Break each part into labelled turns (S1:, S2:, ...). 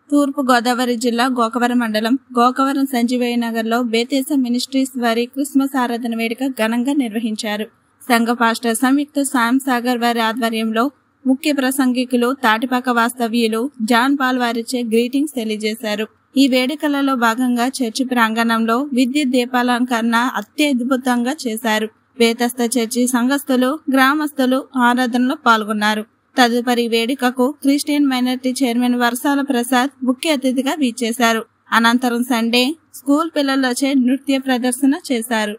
S1: తూర్పు గోదావరి జిల్లా గోకవరం మండలం గోకవరం సంజీవయ్య నగర్లో బేతేస మినిస్ట్రీస్ వారి క్రిస్మస్ ఆరాధన వేడుక ఘనంగా నిర్వహించారు సంఘ పాస్టర్ సంయుక్త సాయం సాగర్ వారి ఆధ్వర్యంలో ముఖ్య ప్రసంగికులు తాటిపాక వాస్తవ్యులు జాన్ పాల్ వారిచే గ్రీటింగ్స్ తెలియజేశారు ఈ వేడుకలలో భాగంగా చర్చి ప్రాంగణంలో విద్యుత్ దీపాలంకరణ అత్యద్భుతంగా చేశారు వేతస్థ చర్చి సంఘస్థులు గ్రామస్తులు ఆరాధనలో పాల్గొన్నారు తదుపరి వేడుకకు క్రిస్టియన్ మైనారిటీ చైర్మన్ వర్షాల ప్రసాద్ ముఖ్య అతిథిగా వీచేశారు అనంతరం సండే స్కూల్ పిల్లలచే నృత్య ప్రదర్శన చేశారు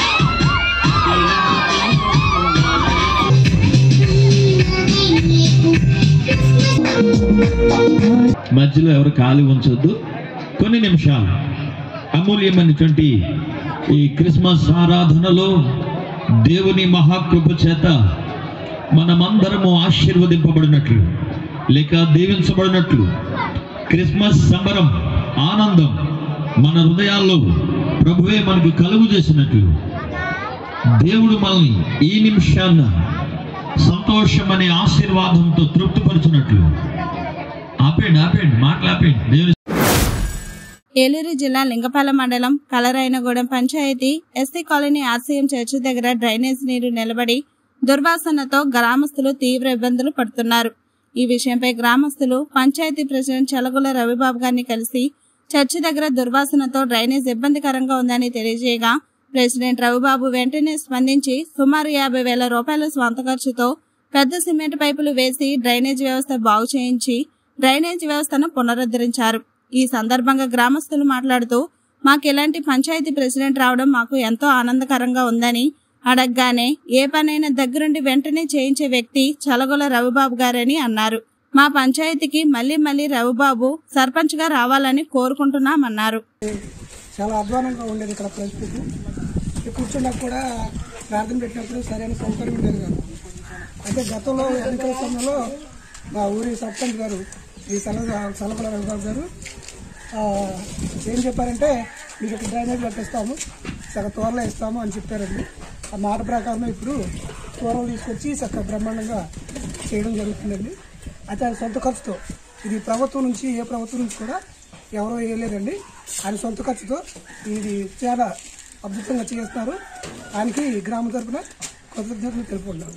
S2: మధ్యలో ఎవరు ఖాళీ ఉంచొద్దు కొన్ని నిమిషాలు అమూల్యమైనటువంటి ఈ క్రిస్మస్ ఆరాధనలో దేవుని మహాకృప చేత మనమందరము ఆశీర్వదింపబడినట్లు లేక దీవించబడినట్లు క్రిస్మస్ సంబరం ఆనందం మన హృదయాల్లో ప్రభువే మనకు కలుగు చేసినట్లు దేవుడు మనల్ని ఈ నిమిషాన్న సంతోషం అనే ఆశీర్వాదంతో తృప్తిపరచునట్లు ఆపేయండి ఆపేయండి మాట్లాపేయండి దేవుని
S1: ఏలూరు జిల్లా లింగపాలెం మండలం కలరాయనగూడెం పంచాయతీ ఎస్సీ కాలనీ ఆర్సీఎం చర్చి దగ్గర డ్రైనేజ్ నీరు నిలబడి దుర్వాసనతో గ్రామస్తులు తీవ్ర ఇబ్బందులు పడుతున్నారు ఈ విషయంపై గ్రామస్తులు పంచాయతీ ప్రెసిడెంట్ చలగుల రవిబాబు గారిని కలిసి చర్చి దగ్గర దుర్వాసనతో డ్రైనేజ్ ఇబ్బందికరంగా ఉందని తెలియజేయగా ప్రెసిడెంట్ రవిబాబు వెంటనే స్పందించి సుమారు యాభై వేల రూపాయల స్వంత ఖర్చుతో పెద్ద సిమెంట్ పైపులు వేసి డ్రైనేజ్ వ్యవస్థ బాగు చేయించి డ్రైనేజ్ వ్యవస్థను పునరుద్ధరించారు ఈ సందర్భంగా గ్రామస్తులు మాట్లాడుతూ మాకు ఇలాంటి పంచాయతీ ప్రెసిడెంట్ రావడం మాకు ఎంతో ఆనందకరంగా ఉందని అడగగానే ఏ పనైనా దగ్గరుండి వెంటనే చేయించే వ్యక్తి చలగొల రవిబాబు గారని అన్నారు మా పంచాయతీకి మళ్ళీ మళ్ళీ రవిబాబు సర్పంచ్ గా రావాలని కోరుకుంటున్నామన్నారు
S3: చాలా అధ్వానంగా ఉండేది ఇక్కడ పరిస్థితి ఈ కూర్చున్నాక కూడా ప్రార్థన పెట్టినప్పుడు సరైన సౌకర్యం ఉండేది కాదు అయితే గతంలో ఎన్నికల సమయంలో మా ఊరి సర్పంచ్ గారు ఈ సల సలపల రవిబాబు గారు ఆ, ఏం చెప్పారంటే మీకు ఇక్కడ డ్రైనేజ్ కట్టిస్తాము సగ తోరలో ఇస్తాము అని చెప్పారండి ఆ మాట ప్రకారం ఇప్పుడు తోరలు తీసుకొచ్చి చక్కగా బ్రహ్మాండంగా చేయడం జరుగుతుందండి అయితే ఆయన సొంత ఖర్చుతో ఇది ప్రభుత్వం నుంచి ఏ ప్రభుత్వం నుంచి కూడా ఎవరో వేయలేదండి ఆయన సొంత ఖర్చుతో ఇది చాలా అద్భుతంగా చేస్తున్నారు ఆయనకి గ్రామ తరపున కృతజ్ఞతలు తెలుపుకుంటున్నాను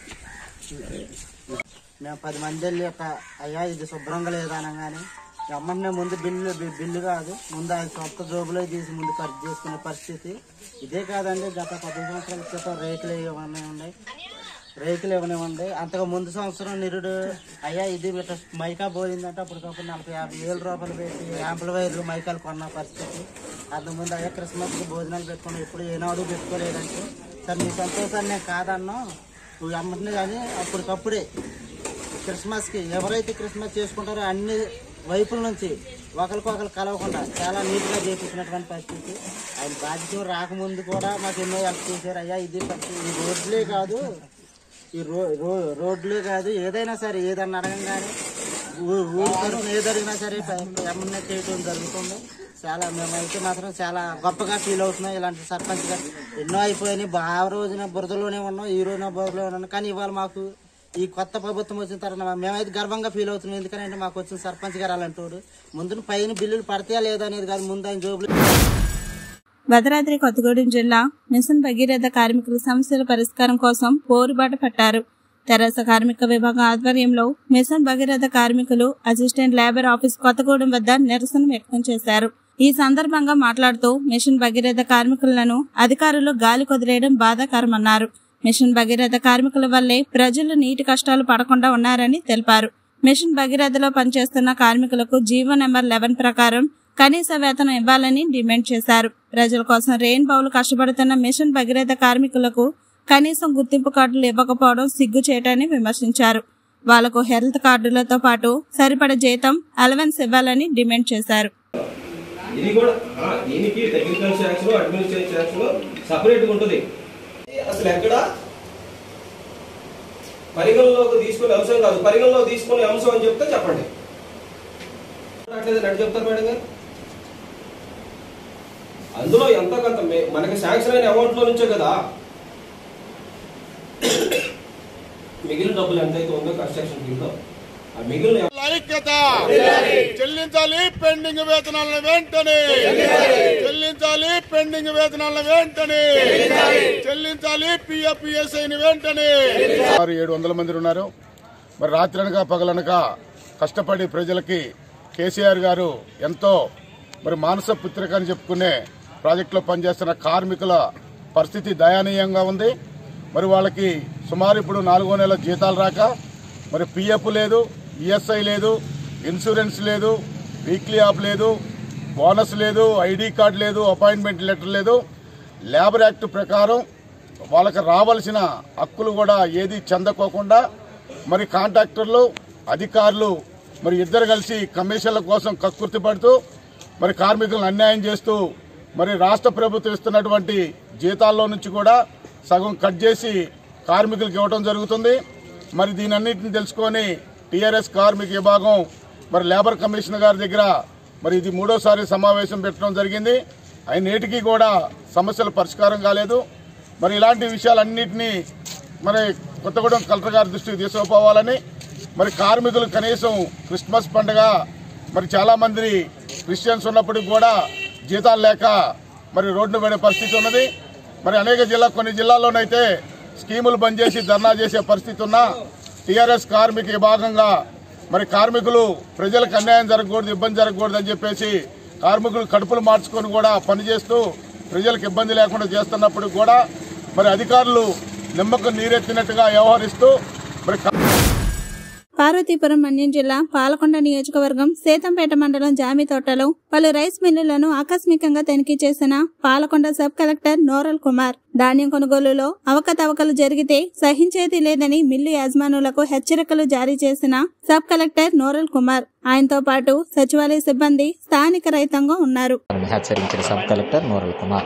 S4: మేము పది మంది వెళ్ళి ఒక అయ్యా ఇది శుభ్రంగా లేదనగానే ఎమ్మంటే ముందు బిల్లు బి- బిల్లు కాదు ముందు ఆయన సొంత జోబులో తీసి ముందు ఖర్చు చేసుకునే పరిస్థితి ఇదే కాదండి గత పది సంవత్సరాల క్రితం రేకులు ఇవ్వనే ఉన్నాయి రేకులు ఇవ్వనివ్వండి అంతకు ముందు సంవత్సరం నిరుడు అయ్యా ఇది ఇట్లా మైకా పోయిందంటే అప్పటికప్పుడు నలభై యాభై వేల రూపాయలు పెట్టి యాంపుల వైర్లు మైకాలు కొన్న పరిస్థితి అంతకుముందు అయ్యా క్రిస్మస్కి భోజనాలు పెట్టుకుని ఎప్పుడు ఏనాడు పెట్టుకోలేదంటే సార్ మీ సంతోషాన్ని నేను కాదన్నా నువ్వు అమ్మటిని కానీ అప్పటికప్పుడే క్రిస్మస్కి ఎవరైతే క్రిస్మస్ చేసుకుంటారో అన్ని వైపుల నుంచి ఒకరికొకరు కలవకుండా చాలా నీట్గా చేపించినటువంటి పరిస్థితి ఆయన బాధ్యత రాకముందు కూడా మాకు ఎన్నో హెల్ప్ చేశారు అయ్యా ఇది పరిస్థితి ఈ రోడ్లే కాదు ఈ రో రో- రోడ్లే కాదు ఏదైనా సరే ఏదన్నా అడగంగానే ఊ- ఊరు తరఫున ఏది అడిగినా సరే ఎమ్మెల్యే చేయడం జరుగుతుంది చాలా మేమైతే మాత్రం చాలా గొప్పగా ఫీల్ అవుతున్నాం ఇలాంటి సర్పంచ్ గారు ఎన్నో అయిపోయినాయి బాగా రోజున బురదలోనే ఉన్నాం ఈ రోజున బురదలోనే ఉన్నాం కానీ ఇవాళ మాకు ఈ కొత్త ప్రభుత్వం వచ్చిన తర్వాత మేమైతే గర్వంగా ఫీల్ అవుతున్నాం ఎందుకంటే మాకు వచ్చిన సర్పంచ్ గారు అలాంటి ముందు పైన బిల్లులు పడతాయా లేదా అనేది కాదు ముందు ఆయన జోబులు
S1: భద్రాద్రి కొత్తగూడెం జిల్లా మిషన్ భగీరథ కార్మికుల సమస్యల పరిష్కారం కోసం పోరుబాట పట్టారు తెరాస కార్మిక విభాగం ఆధ్వర్యంలో మిషన్ భగీరథ కార్మికులు అసిస్టెంట్ లేబర్ ఆఫీస్ కొత్తగూడెం వద్ద నిరసన వ్యక్తం చేశారు ఈ సందర్భంగా మాట్లాడుతూ మిషన్ భగీరథ కార్మికులను అధికారులు గాలి కొదిలేయడం బాధాకరమన్నారు మిషన్ భగీరథ కార్మికుల వల్లే ప్రజలు నీటి కష్టాలు పడకుండా ఉన్నారని తెలిపారు మిషన్ భగీరథలో పనిచేస్తున్న కార్మికులకు జీవో నెంబర్ లెవెన్ ప్రకారం కనీస వేతనం ఇవ్వాలని డిమాండ్ చేశారు ప్రజల కోసం రెయిన్ బౌలు కష్టపడుతున్న మిషన్ భగీరథ కార్మికులకు కనీసం గుర్తింపు కార్డులు ఇవ్వకపోవడం సిగ్గు చేయటాన్ని విమర్శించారు వాళ్లకు హెల్త్ కార్డులతో పాటు సరిపడ జీతం అలవెన్స్ ఇవ్వాలని డిమాండ్ చేశారు
S5: ఇది కూడా ఆ, దీనికి టెక్నికల్ శాఖలో అడ్మినిస్ట్రేటివ్ శాఖలో సపరేట్గా ఉంటుంది అసలు ఎక్కడ పరిగణలోకి తీసుకునే అంశం కాదు పరిగణలోకి తీసుకునే అంశం అని చెప్తే చెప్పండి రావట్లేదు, ఎట్లా చెప్తారు మేడం గారు అందులో ఎంతో కొంత మే- మనకి శాంక్షన్ అయిన అమౌంట్ లో నుంచే కదా మిగిలిన డబ్బులు ఎంతైతే ఉందో కన్స్ట్రక్షన్ ఫీల్డ్లో ఆ మిగిలిన
S6: ఐక్యత చెల్లించాలి పెండింగ్ వేతనాలను వెంటనే చెల్లించాలి పెండింగ్ వేతనాలను వెంటనే చెల్లించాలి పిఎఫ్ఎస్ఐని వెంటనే ఆరు ఏడు వందల మంది ఉన్నారు మరి రాత్రనక పగలనక కష్టపడి ప్రజలకి కేసీఆర్ గారు ఎంతో మరి మానస పుత్రిక అని చెప్పుకునే ప్రాజెక్టులో పనిచేస్తున్న కార్మికుల పరిస్థితి దయనీయంగా ఉంది మరి వాళ్ళకి సుమారు ఇప్పుడు నాలుగో నెలల జీతాలు రాక మరి పిఎఫ్ లేదు ఈఎస్ఐ లేదు ఇన్సూరెన్స్ లేదు వీక్లీ ఆఫ్ లేదు బోనస్ లేదు ఐడి కార్డు లేదు అపాయింట్మెంట్ లెటర్ లేదు లేబర్ యాక్ట్ ప్రకారం వాళ్ళకి రావాల్సిన హక్కులు కూడా ఏది చెందకోకుండా మరి కాంట్రాక్టర్లు అధికారులు మరి ఇద్దరు కలిసి కమిషన్ల కోసం కక్కుర్తి పడుతూ మరి కార్మికులను అన్యాయం చేస్తూ మరి రాష్ట్ర ప్రభుత్వం ఇస్తున్నటువంటి జీతాల్లో నుంచి కూడా సగం కట్ చేసి కార్మికులకు ఇవ్వడం జరుగుతుంది మరి దీని అన్నింటిని తెలుసుకొని టీఆర్ఎస్ కార్మిక విభాగం మరి లేబర్ కమిషనర్ గారి దగ్గర మరి ఇది మూడోసారి సమావేశం పెట్టడం జరిగింది ఆయన నేటికి కూడా సమస్యల పరిష్కారం కాలేదు మరి ఇలాంటి విషయాలన్నింటినీ మరి కొత్తగూడెం కలెక్టర్ గారి దృష్టికి తీసుకుపోవాలని మరి కార్మికులు కనీసం క్రిస్మస్ పండుగ మరి చాలా మంది క్రిస్టియన్స్ ఉన్నప్పటికీ కూడా జీతాలు లేక మరి రోడ్డు పడే పరిస్థితి ఉన్నది మరి అనేక జిల్లా కొన్ని జిల్లాల్లోనైతే స్కీములు బంద్ చేసి ధర్నా చేసే పరిస్థితి ఉన్నా టీఆర్ఎస్ కార్మిక విభాగంగా మరి కార్మికులు ప్రజలకు అన్యాయం జరగకూడదు ఇబ్బంది జరగకూడదు అని చెప్పేసి కార్మికులు కడుపులు మార్చుకొని కూడా పనిచేస్తూ ప్రజలకు ఇబ్బంది లేకుండా చేస్తున్నప్పుడు కూడా మరి అధికారులు నిమ్మకం నీరెత్తినట్టుగా వ్యవహరిస్తూ మరి
S1: పార్వతీపురం మన్యం జిల్లా పాలకొండ నియోజకవర్గం సేతంపేట మండలం జామి తోటలో పలు రైస్ మిల్లులను ఆకస్మికంగా తనిఖీ చేసిన పాలకొండ సబ్ కలెక్టర్ నోరల్ కుమార్ ధాన్యం కొనుగోలులో అవకతవకలు జరిగితే సహించేది లేదని మిల్లు యాజమానులకు హెచ్చరికలు జారీ చేసిన సబ్ కలెక్టర్ నోరల్ కుమార్ ఆయనతో పాటు సచివాలయ సిబ్బంది స్థానిక రైతాంగం ఉన్నారు
S7: అని హెచ్చరించిన సబ్ కలెక్టర్ నూరల్ కుమార్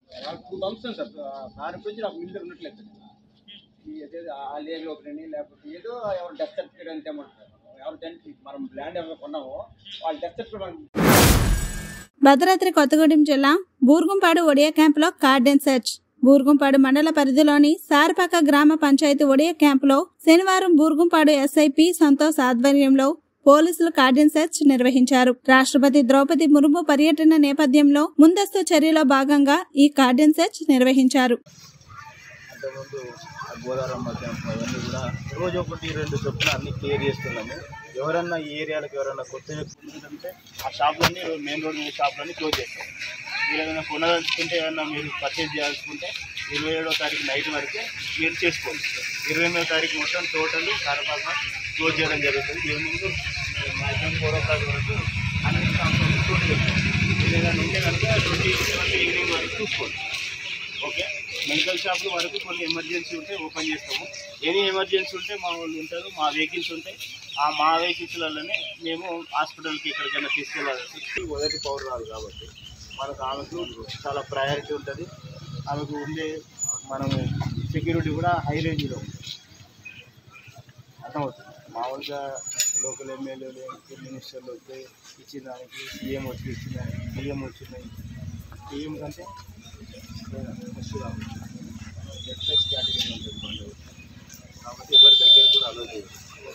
S8: ఏదో ఆ లేబీ ఓపెన్ లేకపోతే ఏదో ఎవరు డెత్ సర్టిఫికేట్ అంతే అంటారు ఎవరు దానికి మనం ల్యాండ్ ఎవరు కొన్నామో వాళ్ళు డెత్ సర్టిఫికేట్ మనం
S1: భద్రాద్రి కొత్తగూడెం జిల్లా బూర్గుంపాడు ఒడియా క్యాంపులో కార్డెన్ సెర్చ్ బూర్గుంపాడు మండల పరిధిలోని సారపాక గ్రామ పంచాయతీ ఒడియా క్యాంపులో శనివారం బూర్గుంపాడు ఎస్ఐపి సంతోష్ ఆధ్వర్యంలో పోలీసులు కార్డెన్ సెర్చ్ నిర్వహించారు రాష్ట్రపతి ద్రౌపది ముర్ము పర్యటన నేపథ్యంలో ముందస్తు చర్యలో భాగంగా ఈ కార్డెన్ సెర్చ్ నిర్వహించారు
S9: అంతకుముందు ఆ గోదావరమ్మ క్యాంప్ అవన్నీ కూడా రోజు ఒకటి రెండు చొప్పున అన్ని క్లియర్ చేస్తున్నాము ఎవరన్నా ఈ ఏరియాలకు ఎవరన్నా కొత్త అంటే ఆ షాపులన్నీ మెయిన్ రోడ్ మీద షాపులన్నీ క్లోజ్ చేస్తాం మీరు ఏదైనా కొనాలనుకుంటే ఏదైనా మీరు పర్చేజ్ చేయాలనుకుంటే ఇరవై ఏడో తారీఖు నైట్ వరకే మీరు చేసుకోవచ్చు ఇరవై ఎనిమిదో తారీఖు మొత్తం టోటల్ కారపాక క్లోజ్ చేయడం జరుగుతుంది evening maximum four o'clock వరకు అన్ని షాపులు క్లోజ్ చేస్తాం మీరు ఏదైనా ఉంటే కనుక ట్వంటీ సెవెంత్ ఈవినింగ్ వరకు చూసుకోండి ఓకే మెడికల్ షాపుల వరకు కొన్ని ఎమర్జెన్సీ ఉంటే ఓపెన్ చేస్తాము ఎనీ ఎమర్జెన్సీ ఉంటే మా వాళ్ళు ఉంటారు మా వెహికల్స్ ఉంటాయి ఆ మా వెహికల్స్లలోనే మేము హాస్పిటల్కి ఎక్కడికైనా తీసుకెళ్ళాలి మొదటి పౌరురాలు కాబట్టి మనకు ఆమెకు చాలా ప్రయారిటీ ఉంటుంది ఆమెకు ఉండే మనము సెక్యూరిటీ కూడా హై రేంజ్లో ఉంటుంది అర్థమవుతుంది మామూలుగా లోకల్ ఎమ్మెల్యేలు మినిస్టర్లు వస్తే ఇచ్చిన దానికి సీఎం వచ్చి ఇచ్చిన దానికి పిఎం వచ్చినాయి పిఎం కంటే ఎక్సైజ్ కేటగిరీ ఉంటుంది మనలో. కాబట్టి ఎవరి దగ్గర కూడా అలో చేయదు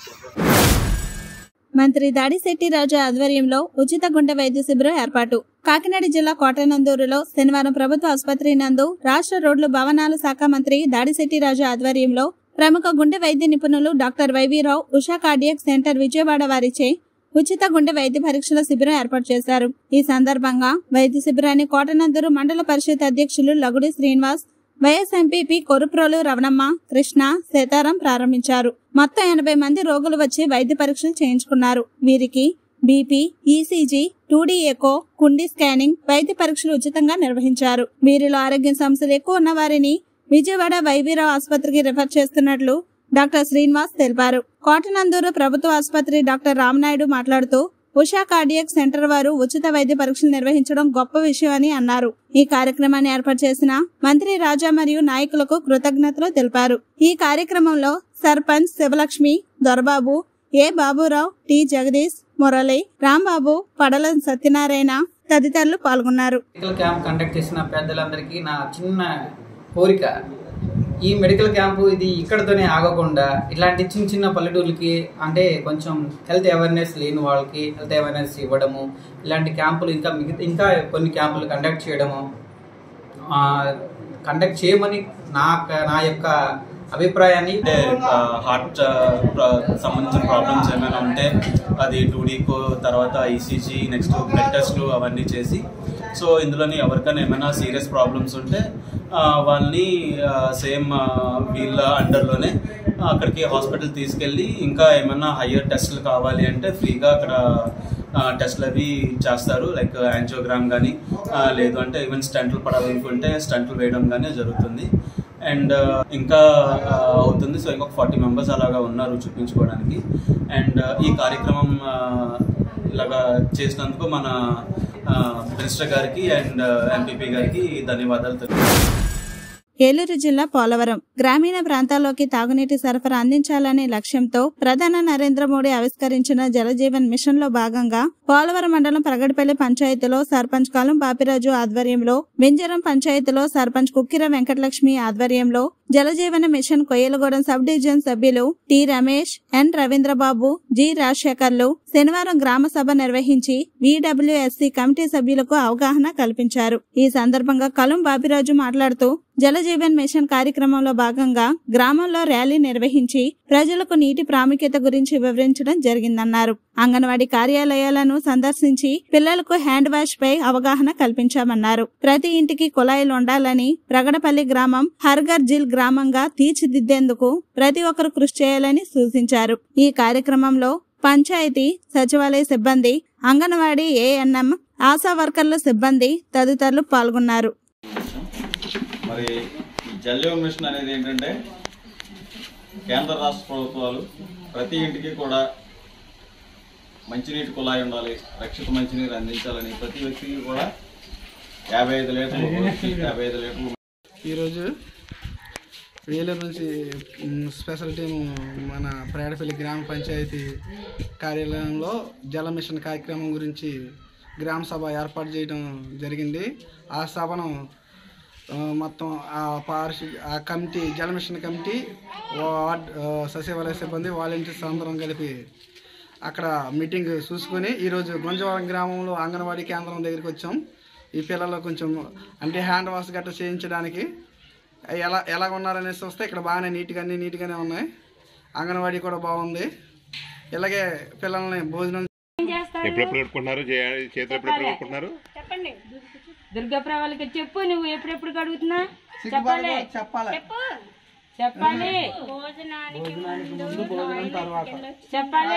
S1: మంత్రి దాడిశెట్టి రాజా ఆధ్వర్యంలో ఉచిత గుండె వైద్య శిబిరం ఏర్పాటు కాకినాడ జిల్లా కోటనందూరులో శనివారం ప్రభుత్వ ఆసుపత్రి నందు రాష్ట్ర రోడ్లు భవనాల శాఖ మంత్రి దాడిశెట్టి రాజా ఆధ్వర్యంలో ప్రముఖ గుండె వైద్య నిపుణులు doctor Y V Rao Usha cardiac centre Vijayawada వారిచే ఉచిత గుండె వైద్య పరీక్షల శిబిరం ఏర్పాటు చేశారు ఈ సందర్భంగా వైద్య శిబిరాన్ని కోటనందూరు మండల పరిషత్ అధ్యక్షులు లగుడి శ్రీనివాస్ వైఎస్ ఎంపీపీ కొరుప్రోలు రవణమ్మ కృష్ణ సీతారాం ప్రారంభించారు మొత్తం ఎనభై మంది రోగులు వచ్చి వైద్య పరీక్షలు చేయించుకున్నారు వీరికి బీపీ ఈసీజీ టూడీ ఎకో కుండి స్కానింగ్ వైద్య పరీక్షలు ఉచితంగా నిర్వహించారు వీరిలో ఆరోగ్య సమస్యలు ఎక్కువ ఉన్న వారిని విజయవాడ వైవీరావు ఆసుపత్రికి రిఫర్ చేస్తున్నట్లు డాక్టర్ శ్రీనివాస్ తెలిపారు కోటనందూరు ప్రభుత్వ ఆసుపత్రి డాక్టర్ రామనాయుడు మాట్లాడుతూ ఉషా కార్డియాక్ సెంటర్ వారు ఉచిత వైద్య పరీక్షలు నిర్వహించడం గొప్ప విషయం అని అన్నారు ఈ కార్యక్రమాన్ని ఏర్పాటు చేసిన మంత్రి రాజా మరియు నాయకులకు కృతజ్ఞతలు తెలిపారు ఈ కార్యక్రమంలో సర్పంచ్ శివలక్ష్మి దొరబాబు ఏ బాబురావు టి జగదీష్ మురళి రాంబాబు పడల సత్యనారాయణ తదితరులు పాల్గొన్నారు
S10: మెడికల్ క్యాంప్ కండక్ట్ చేసిన పెద్దలందరికీ నా చిన్న కోరిక ఈ మెడికల్ క్యాంపు ఇది ఇక్కడతోనే ఆగకుండా ఇట్లాంటి చిన్న చిన్న పల్లెటూర్లకి అంటే కొంచెం హెల్త్ అవేర్నెస్ లేని వాళ్ళకి హెల్త్ అవేర్నెస్ ఇవ్వడము ఇలాంటి క్యాంపులు ఇంకా మిగతా ఇంకా కొన్ని క్యాంపులు కండక్ట్ చేయడము కండక్ట్ చేయమని నా నా యొక్క అభిప్రాయాన్ని
S11: అంటే హార్ట్ సంబంధించిన ప్రాబ్లమ్స్ ఏమైనా ఉంటే అది టూడీకో తర్వాత ఈసీజీ నెక్స్ట్ బ్లడ్ టెస్ట్లు అవన్నీ చేసి సో ఇందులోని ఎవరికైనా ఏమైనా సీరియస్ ప్రాబ్లమ్స్ ఉంటే ఆ, వాళ్ళని సేమ్ వీళ్ళ అండర్లోనే అక్కడికి హాస్పిటల్ తీసుకెళ్ళి ఇంకా ఏమైనా హయ్యర్ టెస్ట్లు కావాలి అంటే ఫ్రీగా అక్కడ టెస్ట్లు అవి చేస్తారు లైక్ యాంజియోగ్రామ్ కానీ లేదు అంటే ఈవెన్ స్టంట్లు పడాలనుకుంటే స్టంట్లు వేయడం కానీ జరుగుతుంది అండ్ ఇంకా ఆ, అవుతుంది సో ఇంకొక ఫార్టీ మెంబర్స్ అలాగా ఉన్నారు చూపించుకోవడానికి అండ్ ఈ కార్యక్రమం ఆ, ఇలాగా చేసినందుకు మన మినిస్టర్ గారికి అండ్ ఎంపీపీ గారికి ధన్యవాదాలు తెలుపు
S1: ఏలూరు జిల్లా పోలవరం గ్రామీణ ప్రాంతాల్లోకి తాగునీటి సరఫరా అందించాలనే లక్ష్యంతో ప్రధాని నరేంద్ర మోడీ ఆవిష్కరించిన జలజీవన్ మిషన్ లో భాగంగా పోలవరం మండలం ప్రగడపల్లి పంచాయతీలో సర్పంచ్ కాలం బాపిరాజు ఆధ్వర్యంలో వెంజరం పంచాయతీలో సర్పంచ్ కుక్కిర వెంకటలక్ష్మి ఆధ్వర్యంలో Jal Jeevan mission Koyyalagudem sub division సభ్యులు T Ramesh N Ravindrababu G రాజశేఖర్లు శనివారం గ్రామ సభ నిర్వహించి విడబ్ల్యూఎస్సి కమిటీ సభ్యులకు అవగాహన కల్పించారు ఈ సందర్భంగా కలం బాపిరాజు మాట్లాడుతూ జలజీవన్ మిషన్ కార్యక్రమంలో భాగంగా గ్రామంలో ర్యాలీ నిర్వహించి ప్రజలకు నీటి ప్రాముఖ్యత గురించి వివరించడం జరిగిందన్నారు అంగన్వాడీ కార్యాలయాలను సందర్శించి పిల్లలకు హ్యాండ్ వాష్ పై అవగాహన కల్పించామన్నారు ప్రతి ఇంటికి కుళాయిలు ఉండాలని ప్రగడపల్లి గ్రామం హర్గర్ జిల్ గ్రామంగా తీర్చిదిద్దేందుకు ప్రతి ఒక్కరు కృషి చేయాలని సూచించారు ఈ కార్యక్రమంలో పంచాయతీ సచివాలయ సిబ్బంది అంగన్వాడీ ఏఎన్ఎం ఆశా వర్కర్ల సిబ్బంది తదితరులు పాల్గొన్నారు
S12: మరి ఈ జల్ జీవన్ మిషన్ అనేది ఏంటంటే కేంద్ర రాష్ట్ర ప్రభుత్వాలు ప్రతి ఇంటికి కూడా మంచినీటి కుళాయి ఉండాలి రక్షిత మంచినీరు అందించాలని ప్రతి వ్యక్తికి కూడా యాభై ఐదు లీటర్లు రోజుకి యాభై ఐదు లీటర్లు
S3: ఈరోజు వేలూరు నుంచి మ్, స్పెషల్ టీము మన ప్రేడపల్లి గ్రామ పంచాయతీ కార్యాలయంలో జల మిషన్ కార్యక్రమం గురించి గ్రామ సభ ఏర్పాటు చేయడం జరిగింది ఆ సభను ఆ, మొత్తం ఆ పారిశు ఆ కమిటీ జల మిషన్ కమిటీ వార్డ్ ఆ, సచివాలయ సిబ్బంది వాలంటీర్స్ అందరం కలిపి అక్కడ మీటింగ్ చూసుకొని ఈరోజు గుంజవరం గ్రామంలో అంగన్వాడీ కేంద్రం దగ్గరికి వచ్చాం ఈ పిల్లలు కొంచెం అంటే హ్యాండ్ వాష్ గట్రా చేయించడానికి ఎలా ఎలా ఉన్నారనేసి వస్తే ఇక్కడ బాగానే నీట్గా అన్ని నీట్గానే ఉన్నాయి అంగన్వాడీ కూడా బాగుంది ఇలాగే పిల్లల్ని భోజనం
S13: ఎప్పుడెప్పుడు కడుక్కుంటున్నారు చే- చేతులు ఎప్పుడెప్పుడు కడుక్కుంటున్నారు
S14: చెప్పండి దుర్గాప్రా వాళ్ళకి చెప్పు నువ్వు ఎప్పుడెప్పుడు అడుగుతున్నా చెప్పాలి
S3: చెప్పాలి
S14: చెప్పు చెప్పాలి భోజనానికి ముందు భోజనం తర్వాత చెప్పాలి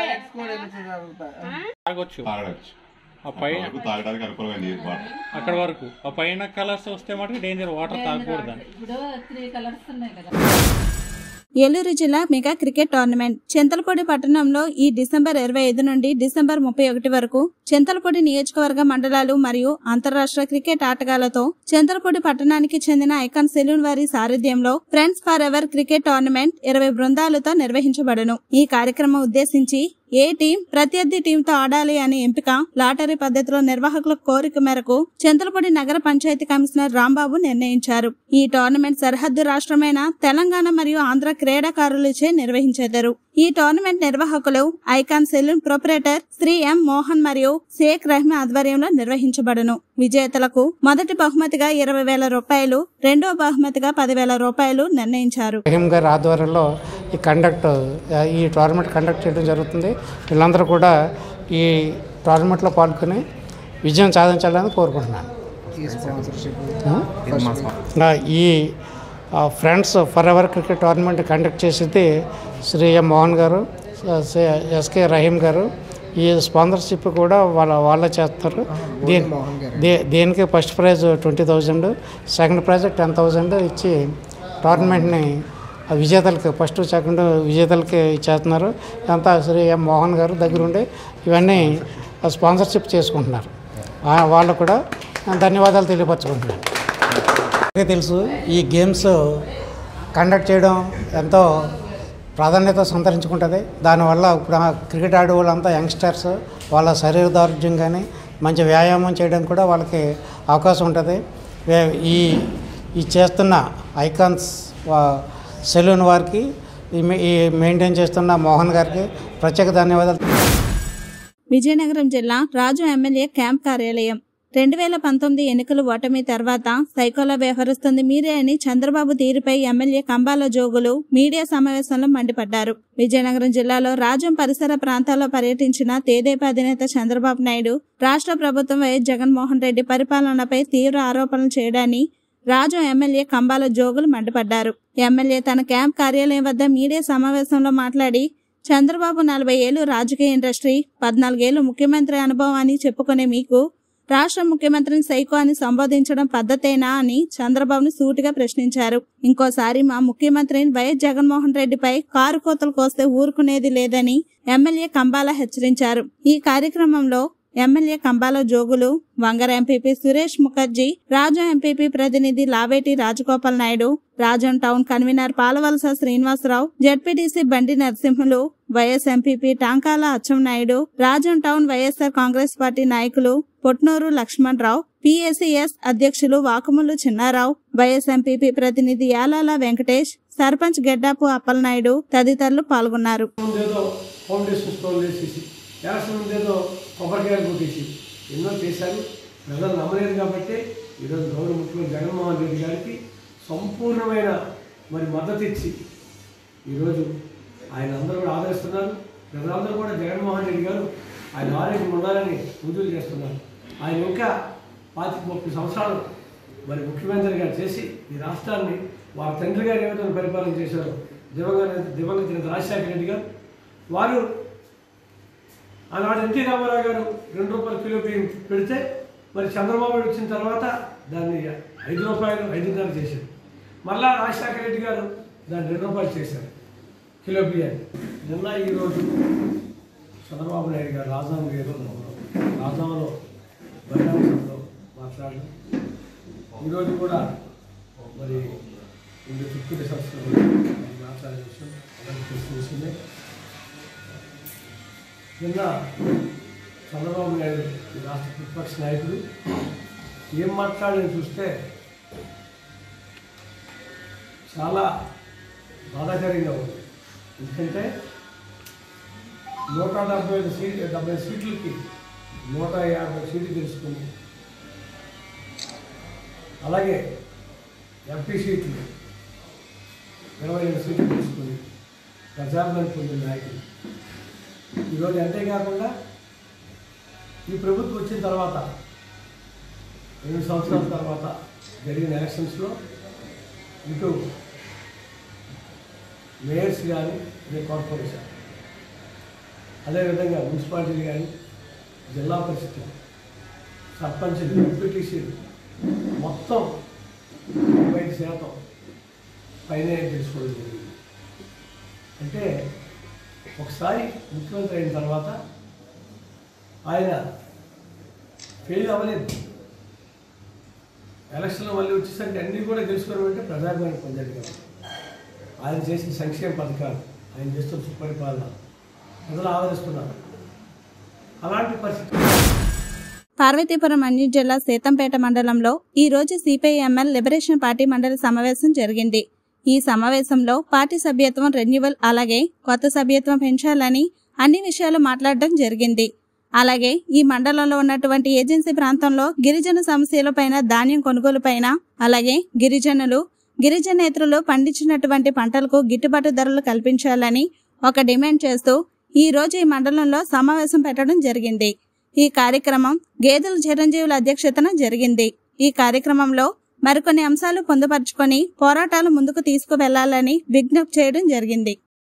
S15: తాగొచ్చు
S13: తాగొచ్చు
S15: ఆ పైన
S13: వరకు తాగడానికి అనుకూలమైన నీరు వాటర్
S15: అక్కడ వరకు ఆ పైన కలర్స్ వస్తే మటుకు డేంజర్ వాటర్ తాగకూడదు
S14: ఇప్పుడు త్రీ కలర్స్ ఉన్నాయి కదా
S1: ఏలూరు జిల్లా మెగా క్రికెట్ టోర్నమెంట్ చింతలపూడి పట్టణంలో ఈ డిసెంబర్ ఇరవై ఐదు నుండి డిసెంబర్ ముప్పై ఒకటి వరకు చింతలపూడి నియోజకవర్గ మండలాలు మరియు అంతర్రాష్ట్ర క్రికెట్ ఆటగాళ్లతో చింతలపూడి పట్టణానికి చెందిన ఐకాన్ సెలూన్ వారి సారథ్యంలో friends forever cricket tournament ఇరవై బృందాలతో నిర్వహించబడను ఈ కార్యక్రమం ఉద్దేశించి ఏ టీం ప్రత్యర్థి టీంతో ఆడాలి అనే ఎంపిక లాటరీ పద్ధతిలో నిర్వాహకుల కోరిక మేరకు చింతలపూడి నగర పంచాయతీ కమిషనర్ రాంబాబు నిర్ణయించారు ఈ టోర్నమెంట్ సరిహద్దు రాష్ట్రమైన తెలంగాణ మరియు ఆంధ్ర క్రీడాకారులచే నిర్వహించెదరు ఈ టోర్నమెంట్ నిర్వాహకులు icon salon proprietor Shri M Mohan మరియు షేక్ రహీం ఆధ్వర్యంలో నిర్వహించబడను విజేతలకు మొదటి బహుమతిగా ఇరవై వేల రూపాయలు రెండో బహుమతిగా పదివేల రూపాయలు నిర్ణయించారు
S16: రహీం గారి ఆధ్వర్యంలో ఈ కండక్ట్ ఈ టోర్నమెంట్ కండక్ట్ చేయడం జరుగుతుంది వీళ్ళందరూ కూడా ఈ టోర్నమెంట్లో పాల్గొని విజయం సాధించాలని కోరుకుంటున్నాను
S3: ఈ స్పాన్సర్షిప్
S16: ఆ, ఈ ఆ, friends forever cricket tournament conduct చేసేది శ్రీ ఎం మోహన్ గారు శ్రీ ఎస్కే రహీం గారు ఈ స్పాన్సర్షిప్ కూడా వాళ్ళ వాళ్ళే చేస్తారు దీని దే దీనికి first prize twenty thousand second prize ten thousand ఇచ్చి టోర్నమెంట్ని ఆ విజేతలకి ఫస్ట్ సెకండ్ విజేతలకి ఇచ్చేస్తున్నారు ఇదంతా శ్రీ ఎం మోహన్ గారు దగ్గరుండి ఇవన్నీ స్పాన్సర్షిప్ చేసుకుంటున్నారు ఆ, వాళ్ళకు కూడా ధన్యవాదాలు తెలియపరచుకుంటున్నాను అందరికీ తెలుసు ఈ గేమ్స్ కండక్ట్ చేయడం ఎంతో ప్రాధాన్యత సంతరించుకుంటుంది దానివల్ల ఇప్పుడు ఆ క్రికెట్ ఆడే వాళ్ళంతా యంగ్స్టర్స్ వాళ్ళ శరీర దారుఢ్యం కానీ మంచి వ్యాయామం చేయడానికి కూడా వాళ్ళకి అవకాశం ఉంటుంది వే- ఈ ఈ చేస్తున్న ఐకాన్స్ వా- సెలూన్ వారికి ఈ మె- ఈ మెయింటైన్ చేస్తున్న మోహన్ గారికి ప్రత్యేక ధన్యవాదాలు
S1: విజయనగరం జిల్లా రాజు ఎమ్మెల్యే క్యాంప్ కార్యాలయం రెండు వేల పంతొమ్మిది ఎన్నికల ఓటమి తర్వాత సైకోలా వ్యవహరిస్తుంది మీరే అని చంద్రబాబు తీరుపై ఎమ్మెల్యే కంబాల జోగులు మీడియా సమావేశంలో మండిపడ్డారు విజయనగరం జిల్లాలో రాజం పరిసర ప్రాంతాల్లో పర్యటించిన తేదేపా అధినేత చంద్రబాబు నాయుడు రాష్ట్ర ప్రభుత్వం వైఎస్ జగన్మోహన్ రెడ్డి పరిపాలనపై తీవ్ర ఆరోపణలు చేయడాన్ని రాజు ఎమ్మెల్యే కంబాల జోగులు మండిపడ్డారు ఎమ్మెల్యే తన క్యాంప్ కార్యాలయం వద్ద మీడియా సమావేశంలో మాట్లాడి చంద్రబాబు నలభై ఏళ్లు రాజకీయ ఇండస్ట్రీ పద్నాలుగేళ్లు ముఖ్యమంత్రి అనుభవం అని చెప్పుకునే మీకు రాష్ట్ర ముఖ్యమంత్రిని సైకో అని సంబోధించడం పద్ధతేనా అని చంద్రబాబును సూటిగా ప్రశ్నించారు ఇంకోసారి మా ముఖ్యమంత్రిని వైఎస్ జగన్మోహన్ రెడ్డిపై కారు కోతలు కోస్తే ఊరుకునేది లేదని ఎమ్మెల్యే కంబాల హెచ్చరించారు ఈ కార్యక్రమంలో MLA Kambala Jogulu Vangara MPP Suresh Mukherjee Rajam MPP ప్రతినిధి Laveti Rajagopal Naidu Rajam town convenor Palavalasa Srinivasarao ZPTC Bandi Narasimhulu vice MPP Tankala Atchannaidu Rajam town YSR Congress party నాయకులు పొట్నూరు లక్ష్మణ్ రావు పిఎస్సిఎస్ అధ్యక్షులు వాకుములు చిన్నారావు వైఎస్ ఎంపీపీ ప్రతినిధి యాలాల వెంకటేష్ సర్పంచ్ గెడ్డాపు అప్పలనాయుడు తదితరులు పాల్గొన్నారు
S17: ముందేదో ఫౌండేషన్ స్టోన్ వేసేసి ఎలక్షన్ ముందేదో కొబ్బరికాయలు కొట్టేసి ఎన్నో చేశారు ప్రజలు నమ్మలేదు కాబట్టి ఈరోజు గౌరవ ముఖ్యమంత్రి జగన్మోహన్ రెడ్డి గారికి సంపూర్ణమైన మరి మద్దతు ఇచ్చి ఈరోజు ఆయన అందరూ కూడా ఆదరిస్తున్నారు ప్రజలందరూ కూడా జగన్మోహన్ రెడ్డి గారు ఆయన ఆరోగ్యం ఉండాలని పూజలు చేస్తున్నారు ఆయన ఇంకా పాతి ముప్పై సంవత్సరాలు మరి ముఖ్యమంత్రిగా చేసి ఈ రాష్ట్రాన్ని వారి తండ్రి గారు ఏ విధంగా పరిపాలన చేశారో దివంగత దివంగత నేత రాజశేఖర రెడ్డి గారు వారు ఆనాడు ఎన్టీ రామారావు గారు రెండు రూపాయల కిలో బియ్యం పెడితే మరి చంద్రబాబు నాయుడు వచ్చిన తర్వాత దాన్ని ఐదు రూపాయలు ఐదున్నర చేశారు మళ్ళా రాజశేఖర రెడ్డి గారు దాన్ని రెండు రూపాయలు చేశారు కిలో బియ్యాన్ని నిన్న ఈరోజు చంద్రబాబు నాయుడు గారు రాజధాని గారు రాజధానిలో బహిరంగంలో మాట్లాడడం ఈరోజు కూడా మరి ఇందు చుట్టూ సంస్థలు మాట్లాడే విషయం అందరికీ తెలిసిన విషయమే నిన్న చంద్రబాబు నాయుడు ఈ రాష్ట్ర ప్రతిపక్ష నాయకుడు ఏం మాట్లాడని చూస్తే చాలా బాధాకరంగా ఉంది ఎందుకంటే నూట డెబ్బై ఐదు సీట్ డెబ్బై సీట్లకి నూట యాభై సీట్లు తెలుసుకుని అలాగే ఎంపీ సీట్లు ఇరవై ఐదు సీట్లు తీసుకుని ప్రజాభిమానం పొందిన నాయకుడు ఈరోజు అంతేకాకుండా ఈ ప్రభుత్వం వచ్చిన తర్వాత రెండు సంవత్సరాల తర్వాత జరిగిన ఎలక్షన్స్లో ఇటు మేయర్స్ కానీ అదే కార్పొరేషన్ అదేవిధంగా మున్సిపాలిటీలు కానీ జిల్లా పరిషత్ సర్పంచులు ఎంపీటీసీలు మొత్తం ముప్పై ఐదు శాతం పైనే తెలుసుకోవడం జరిగింది అంటే ఒకసారి ముఖ్యమంత్రి అయిన తర్వాత ఆయన ఫెయిల్ అవ్వలేదు ఎలక్షన్లో మళ్ళీ వచ్చేసరికి అన్నీ కూడా గెలుచుకోవడం అంటే ప్రజాభిమానం పొందాడు కదా ఆయన చేసిన సంక్షేమ పథకాలు ఆయన చేస్తున్న సుపరిపాలన ప్రజలు ఆదరిస్తున్నారు అలాంటి పరిస్థితి
S1: పార్వతీపురం అన్య జిల్లా సీతంపేట మండలంలో ఈ రోజు సిపిఐఎంఎల్ లిబరేషన్ పార్టీ మండలి సమావేశం జరిగింది ఈ సమావేశంలో పార్టీ సభ్యత్వం రెన్యువల్ అలాగే కొత్త సభ్యత్వం పెంచాలని అన్ని విషయాలు మాట్లాడడం జరిగింది అలాగే ఈ మండలంలో ఉన్నటువంటి ఏజెన్సీ ప్రాంతంలో గిరిజన సమస్యలపైన ధాన్యం కొనుగోలుపైన అలాగే గిరిజనులు గిరిజనేతరులు పండించినటువంటి పంటలకు గిట్టుబాటు ధరలు కల్పించాలని ఒక డిమాండ్ చేస్తూ ఈ రోజు ఈ మండలంలో సమావేశం పెట్టడం జరిగింది ఈ కార్యక్రమం గేదెల చిరంజీవుల అధ్యక్షతన జరిగింది ఈ కార్యక్రమంలో మరికొన్ని అంశాలు పొందుపరుచుకొని పోరాటాలు ముందుకు తీసుకువెళ్లాలని విజ్ఞప్తి చేయడం జరిగింది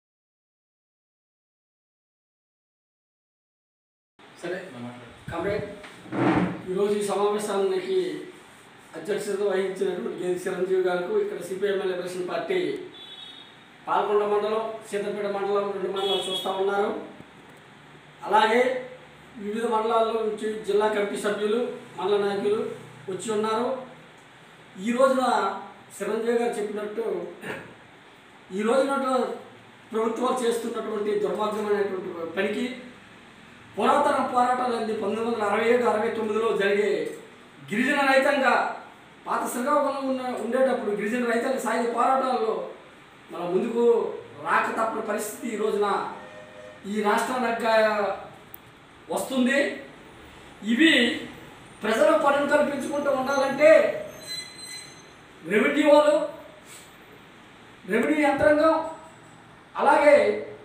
S18: సరే కామ్రేడ్ ఈరోజు ఈ సమావేశానికి అధ్యక్షత వహించినటువంటి గేది చిరంజీవి గారికి ఇక్కడ సిపిఎంఎల్ లిబరేషన్ పార్టీ పాల్గొండ మండలం సీతంపేట మండలం రెండు మండలాలు చూస్తూ ఉన్నారు అలాగే వివిధ మండలాల నుంచి జిల్లా కమిటీ సభ్యులు మండల నాయకులు వచ్చి ఉన్నారు ఈ రోజున చిరంజీవి గారు చెప్పినట్టు ఈ రోజున ప్రభుత్వాలు చేస్తున్నటువంటి దుర్మార్గమైనటువంటి పనికి పురాతన పోరాటాలు అంది పంతొమ్మిది వందల అరవై ఏడు అరవై తొమ్మిదిలో జరిగే గిరిజన రైతంగా పాత శ్రీకాకుళంలో ఉన్న ఉండేటప్పుడు గిరిజన రైతాంగ సాయుధ పోరాటాల్లో మన ముందుకు రాక తప్పని పరిస్థితి ఈ రోజున ఈ రాష్ట్రానికి వస్తుంది ఇవి ప్రజలకు పనులు కల్పించుకుంటూ ఉండాలంటే రెవెన్యూ వాళ్ళు రెవెన్యూ యంత్రాంగం అలాగే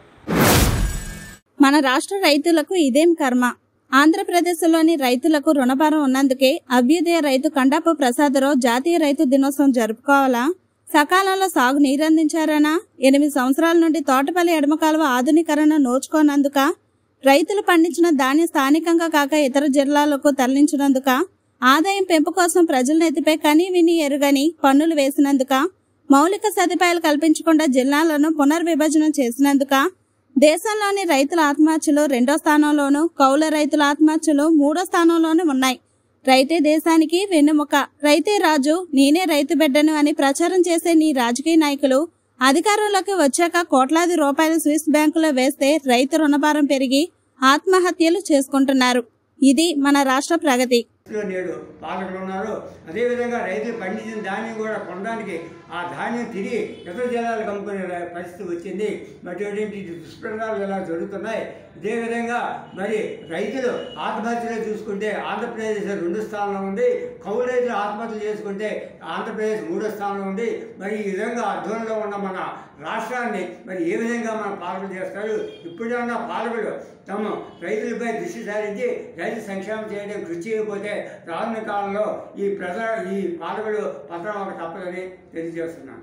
S1: మన రాష్ట్ర రైతులకు ఇదేం కర్మ ఆంధ్రప్రదేశ్లోని రైతులకు రుణభారం ఉన్నందుకే అభ్యుదయ రైతు కండాపు ప్రసాదరావు జాతీయ రైతు దినోత్సవం జరుపుకోవాలా సకాలంలో సాగు నీరందించారనా ఎనిమిది సంవత్సరాల నుండి తోటపల్లి ఎడమ కాలువ ఆధునీకరణ నోచుకోనందుక రైతులు పండించిన ధాన్యం స్థానికంగా కాక ఇతర జిల్లాలకు తరలించినందుక ఆదాయం పెంపు కోసం ప్రజల నెత్తిపై కని విని ఎరుగని పన్నులు వేసినందుక మౌలిక సదుపాయాలు కల్పించకుండా జిల్లాలను పునర్విభజన చేసినందుక దేశంలోని రైతుల ఆత్మహత్యలు రెండో స్థానంలోనూ కౌల రైతుల ఆత్మహత్యలు మూడో స్థానంలోనూ ఉన్నాయి రైతే దేశానికి వెన్నెముక రైతే రాజు నేనే రైతు బిడ్డను అని ప్రచారం చేసే నీ రాజకీయ నాయకులు అధికారంలోకి వచ్చాక కోట్లాది రూపాయలు స్విస్ బ్యాంకులో వేస్తే రైతు రుణభారం పెరిగి ఆత్మహత్యలు చేసుకుంటున్నారు ఇది మన రాష్ట్ర ప్రగతి
S19: లో నేడు పాలకులు ఉన్నారు అదేవిధంగా రైతులు పండించిన ధాన్యం కూడా కొనడానికి ఆ ధాన్యం తిరిగి ఇతర జిల్లాలకు అమ్ముకునే ర- పరిస్థితి వచ్చింది మరి అటువంటి దుష్ప్రభావాలు ఇలా జరుగుతున్నాయి ఇదే విధంగా మరి రైతులు ఆత్మహత్యలు చూసుకుంటే ఆంధ్రప్రదేశ్ రెండు స్థానంలో ఉంది కౌలు రైతులు ఆత్మహత్యలు చేసుకుంటే ఆంధ్రప్రదేశ్ మూడో స్థానంలో ఉంది మరి ఈ విధంగా అధ్వానంలో ఉన్న మన రాష్ట్రాన్ని మరి ఏ విధంగా మన పాలకులు చేస్తారు ఇప్పుడన్నా పాలకులు తమ రైతులపై దృష్టి సారించి రైతు సంక్షేమం చేయడం కృషి చేయకపోతే రానున్న కాలంలో ఈ ప్రజల ఈ పాలకులు పత్రం ఒక తప్పదని తెలియజేస్తున్నాను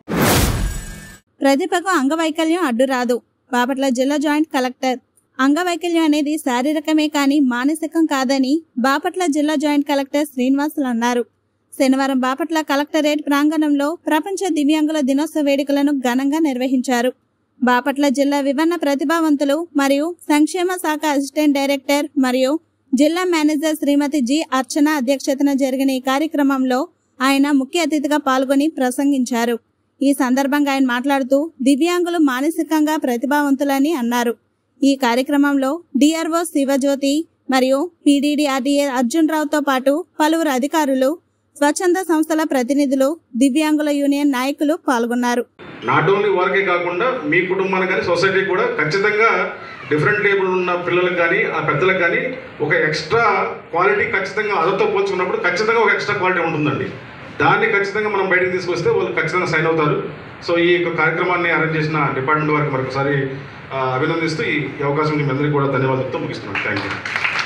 S1: ప్రతిభకు అంగవైకల్యం అడ్డు రాదు బాపట్ల జిల్లా జాయింట్ కలెక్టర్ అంగవైకల్యం అనేది శారీరకమే కాని మానసికం కాదని బాపట్ల జిల్లా జాయింట్ కలెక్టర్ శ్రీనివాసులు అన్నారు శనివారం బాపట్ల కలెక్టరేట్ ప్రాంగణంలో ప్రపంచ దివ్యాంగుల దినోత్సవ వేడుకలను ఘనంగా నిర్వహించారు బాపట్ల జిల్లా వివన్న ప్రతిభావంతులు మరియు సంక్షేమ శాఖ అసిస్టెంట్ డైరెక్టర్ మరియు జిల్లా మేనేజర్ శ్రీమతి జి అర్చన అధ్యక్షతన జరిగిన ఈ కార్యక్రమంలో ఆయన ముఖ్య అతిథిగా పాల్గొని ప్రసంగించారు ఈ సందర్భంగా ఆయన మాట్లాడుతూ దివ్యాంగులు మానసికంగా ప్రతిభావంతులని అన్నారు ఈ కార్యక్రమంలో డిఆర్ఓ శివజ్యోతి మరియు పీడీడీఆర్డీఏ అర్జున్ రావుతో పాటు పలువురు అధికారులు స్వచ్ఛంద సంస్థల ప్రతినిధులు దివ్యాంగుల యూనియన్ నాయకులు పాల్గొన్నారు
S20: నాట్ ఓన్లీ వారికే కాకుండా మీ కుటుంబానికి కానీ సొసైటీకి కూడా ఖచ్చితంగా డిఫరెంట్ టేబుల్ ఉన్న పిల్లలకు కానీ ఆ పెద్దలకు కానీ ఒక ఎక్స్ట్రా క్వాలిటీ ఖచ్చితంగా అదతో పోల్చుకున్నప్పుడు ఖచ్చితంగా ఒక ఎక్స్ట్రా క్వాలిటీ ఉంటుందండి దాన్ని ఖచ్చితంగా మనం బయటకు తీసుకొస్తే వాళ్ళు ఖచ్చితంగా సైన్ అవుతారు సో ఈ యొక్క కార్యక్రమాన్ని అరేంజ్ చేసిన డిపార్ట్మెంట్ వారికి మరొకసారి ఆ, అభినందిస్తూ ఈ ఈ అవకాశం మీ అందరికీ కూడా ధన్యవాదాలతో ముగిస్తున్నాను థ్యాంక్ యూ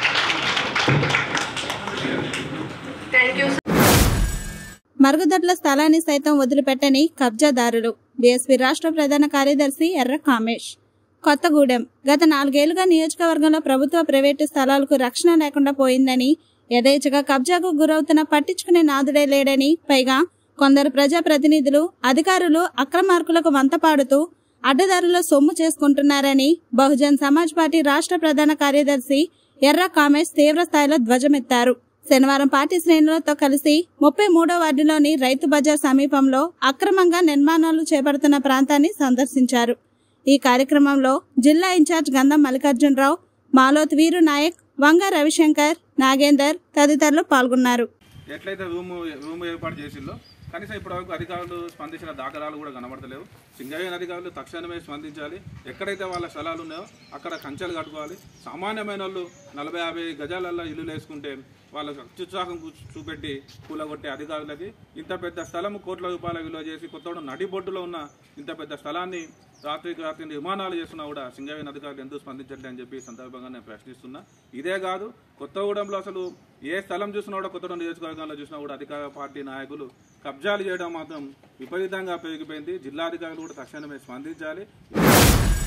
S1: మరుగుదొడ్ల స్థలాన్ని సైతం వదిలిపెట్టని కబ్జాదారులు బీఎస్పీ రాష్ట్ర ప్రధాన కార్యదర్శి ఎర్ర కామేష్ కొత్తగూడెం గత నాలుగేళ్లుగా నియోజకవర్గంలో ప్రభుత్వ ప్రైవేటు స్థలాలకు రక్షణ లేకుండా పోయిందని యథేచ్ఛగా కబ్జాకు గురవుతున్న పట్టించుకునే నాదుడే లేడని పైగా కొందరు ప్రజాప్రతినిధులు అధికారులు అక్రమార్కులకు వంత పాడుతూ అడ్డదారుల సొమ్ము చేసుకుంటున్నారని బహుజన్ సమాజ్ పార్టీ రాష్ట్ర ప్రధాన కార్యదర్శి ఎర్ర కామేష్ తీవ్ర స్థాయిలో ధ్వజమెత్తారు శనివారం పార్టీ శ్రేణులతో కలిసి ముప్పై మూడో వార్డులోని రైతు బజార్ సమీపంలో అక్రమంగా నిర్మాణాలు చేపడుతున్న ప్రాంతాన్ని సందర్శించారు ఈ కార్యక్రమంలో జిల్లా ఇన్ఛార్జ్ గంధం మల్లికార్జునరావు మాలోత్ వీరు నాయక్ వంగ రవిశంకర్ నాగేందర్ తదితరులు పాల్గొన్నారు
S21: ఎట్లయితే రూము రూము ఏర్పాటు చేసిందో కనీసం ఇప్పటివరకు అధికారులు స్పందించిన దాఖలాలు కూడా కనబడతలేవు సింగరేణి అధికారులు తక్షణమే స్పందించాలి ఎక్కడైతే వాళ్ళ స్థలాలు ఉన్నాయో అక్కడ కంచెలు కట్టుకోవాలి సామాన్యమైన వాళ్ళు నలభై యాభై గజాలల్లో ఇల్లు వేసుకుంటే వాళ్ళకి అత్యుత్సాహం చూ- చూపెట్టి కూలగొట్టే అధికారులకి ఇంత పెద్ద స్థలం కోట్ల రూపాయల విలువ చేసి కొత్తగూడెం నడిబొడ్డులో ఉన్న ఇంత పెద్ద స్థలాన్ని రాత్రికి రాత్రి నిర్మాణాలు చేస్తున్నా కూడా సింగరేణి అధికారులు ఎందుకు స్పందించట్లే అని చెప్పి ఈ సందర్భంగా నేను ప్రశ్నిస్తున్నా ఇదే కాదు కొత్తగూడెంలో అసలు ఏ స్థలం చూసినా కూడా కొత్తగూడెం నియోజకవర్గంలో చూసినా కూడా అధికార పార్టీ నాయకులు కబ్జాలు చేయడం మాత్రం విపరీతంగా పెరిగిపోయింది జిల్లాధికారులు కూడా తక్షణమే స్పందించాలి